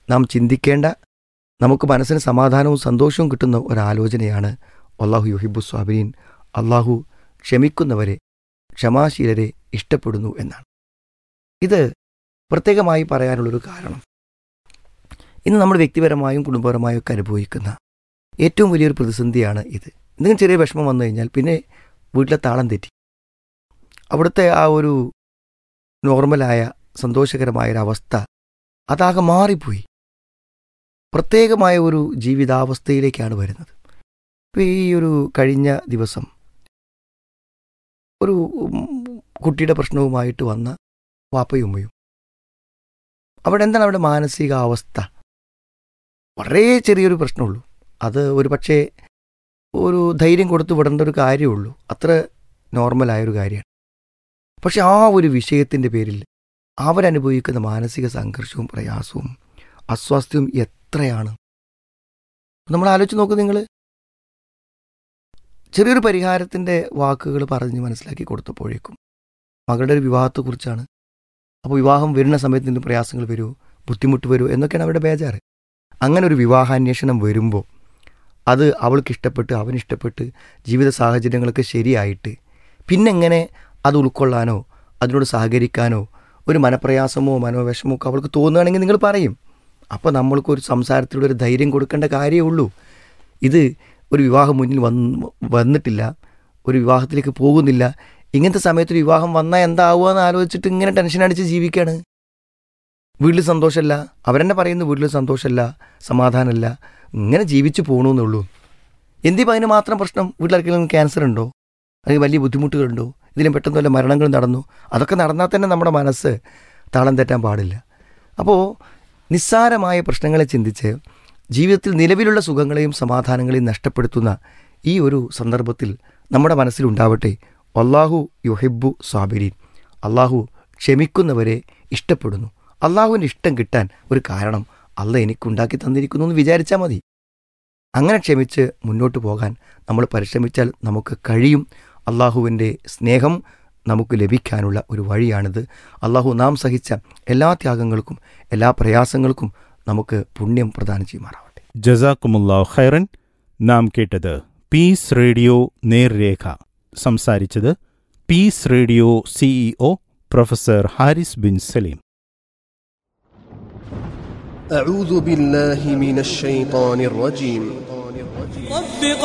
നാം ചിന്തിക്കേണ്ട നമുക്ക് മനസ്സിന് സമാധാനവും സന്തോഷവും കിട്ടുന്ന ഒരാലോചനയാണ് അള്ളാഹു യുഹിബു സ്വാബിനീൻ അള്ളാഹു ക്ഷമിക്കുന്നവരെ ക്ഷമാശീലരെ ഇഷ്ടപ്പെടുന്നു എന്നാണ് ഇത് പ്രത്യേകമായി പറയാനുള്ളൊരു കാരണം ഇന്ന് നമ്മൾ വ്യക്തിപരമായും കുടുംബപരമായും ഒക്കെ അനുഭവിക്കുന്ന ഏറ്റവും വലിയൊരു പ്രതിസന്ധിയാണ് ഇത് എന്തെങ്കിലും ചെറിയ വിഷമം വന്നു കഴിഞ്ഞാൽ പിന്നെ വീട്ടിലെ താളം തെറ്റി അവിടുത്തെ ആ ഒരു നോർമലായ സന്തോഷകരമായ ഒരു അവസ്ഥ അതാകെ മാറിപ്പോയി പ്രത്യേകമായ ഒരു ജീവിതാവസ്ഥയിലേക്കാണ് വരുന്നത് ഇപ്പോൾ ഈ ഒരു കഴിഞ്ഞ ദിവസം ഒരു ഉം, കുട്ടിയുടെ പ്രശ്നവുമായിട്ട് വന്ന വാപ്പയും ഉമ്മയും അവിടെ എന്താണ് അവിടെ മാനസികാവസ്ഥ വളരെ ചെറിയൊരു പ്രശ്നമുള്ളൂ അത് ഒരു പക്ഷേ ഒരു ധൈര്യം കൊടുത്തു വിടേണ്ട ഒരു കാര്യമുള്ളൂ അത്ര നോർമലായ ഒരു കാര്യമാണ് പക്ഷെ ആ ഒരു വിഷയത്തിൻ്റെ പേരിൽ അവരനുഭവിക്കുന്ന മാനസിക സംഘർഷവും പ്രയാസവും അസ്വാസ്ഥ്യവും എത്രയാണ് നമ്മൾ ആലോചിച്ച് നോക്കൂ നിങ്ങൾ ചെറിയൊരു പരിഹാരത്തിൻ്റെ വാക്കുകൾ പറഞ്ഞ് മനസ്സിലാക്കി കൊടുത്തപ്പോഴേക്കും മകളുടെ ഒരു വിവാഹത്തെക്കുറിച്ചാണ് അപ്പോൾ വിവാഹം വരുന്ന സമയത്ത് നിന്ന് പ്രയാസങ്ങൾ വരുമോ ബുദ്ധിമുട്ട് വരുമോ എന്നൊക്കെയാണ് അവരുടെ ബേജാറ് അങ്ങനെ ഒരു വിവാഹാന്വേഷണം വരുമ്പോൾ അത് അവൾക്ക് ഇഷ്ടപ്പെട്ട് അവനിഷ്ടപ്പെട്ട് ജീവിത സാഹചര്യങ്ങളൊക്കെ ശരിയായിട്ട് പിന്നെങ്ങനെ അത് ഉൾക്കൊള്ളാനോ അതിനോട് സഹകരിക്കാനോ ഒരു മനപ്രയാസമോ മനോവിഷമോ ഒക്കെ അവൾക്ക് തോന്നുകയാണെങ്കിൽ നിങ്ങൾ പറയും അപ്പോൾ നമ്മൾക്ക് ഒരു സംസാരത്തിലൂടെ ഒരു ധൈര്യം കൊടുക്കേണ്ട കാര്യമേ ഉള്ളൂ ഇത് ഒരു വിവാഹം മുന്നിൽ വന്ന് വന്നിട്ടില്ല ഒരു വിവാഹത്തിലേക്ക് പോകുന്നില്ല ഇങ്ങനത്തെ സമയത്ത് ഒരു വിവാഹം വന്നാൽ എന്താവുക എന്ന് ആലോചിച്ചിട്ട് ഇങ്ങനെ ടെൻഷൻ അടിച്ച് ജീവിക്കുകയാണ് വീട്ടിൽ സന്തോഷമല്ല അവരെന്നെ പറയുന്നു വീട്ടിൽ സന്തോഷമല്ല സമാധാനമല്ല ഇങ്ങനെ ജീവിച്ചു പോകണമെന്നുള്ളൂ എന്തിപ്പോൾ അതിന് മാത്രം പ്രശ്നം വീട്ടിലാർക്കെങ്കിലും ക്യാൻസർ ഉണ്ടോ അല്ലെങ്കിൽ വലിയ ബുദ്ധിമുട്ടുകളുണ്ടോ ഇതിലും പെട്ടെന്ന് വല്ല മരണങ്ങൾ നടന്നു അതൊക്കെ നടന്നാൽ തന്നെ നമ്മുടെ മനസ്സ് താളം തെറ്റാൻ പാടില്ല അപ്പോൾ നിസ്സാരമായ പ്രശ്നങ്ങളെ ചിന്തിച്ച് ജീവിതത്തിൽ നിലവിലുള്ള സുഖങ്ങളെയും സമാധാനങ്ങളെയും നഷ്ടപ്പെടുത്തുന്ന ഈ ഒരു സന്ദർഭത്തിൽ നമ്മുടെ മനസ്സിലുണ്ടാവട്ടെ അള്ളാഹു യുഹിബു സാബിരീൻ അള്ളാഹു ക്ഷമിക്കുന്നവരെ ഇഷ്ടപ്പെടുന്നു അള്ളാഹുവിൻ്റെ ഇഷ്ടം കിട്ടാൻ ഒരു കാരണം അല്ല എനിക്കുണ്ടാക്കി തന്നിരിക്കുന്നു എന്ന് വിചാരിച്ചാൽ മതി അങ്ങനെ ക്ഷമിച്ച് മുന്നോട്ട് പോകാൻ നമ്മൾ പരിശ്രമിച്ചാൽ നമുക്ക് കഴിയും അള്ളാഹുവിൻ്റെ സ്നേഹം നമുക്ക് ലഭിക്കാനുള്ള ഒരു വഴിയാണിത് അള്ളാഹു നാം സഹിച്ച എല്ലാ ത്യാഗങ്ങൾക്കും എല്ലാ പ്രയാസങ്ങൾക്കും നമുക്ക് പുണ്യം പ്രദാനം ചെയ്യുമാറാവട്ടെ ജസാക്കുമുല്ലാഹ് ഖൈറൻ നാം കേട്ടത് പീസ് റേഡിയോ നേർരേഖ സംസാരിച്ചത് peace radio CEO professor Haris bin Saleem أعوذ بالله من الشيطان الرجيم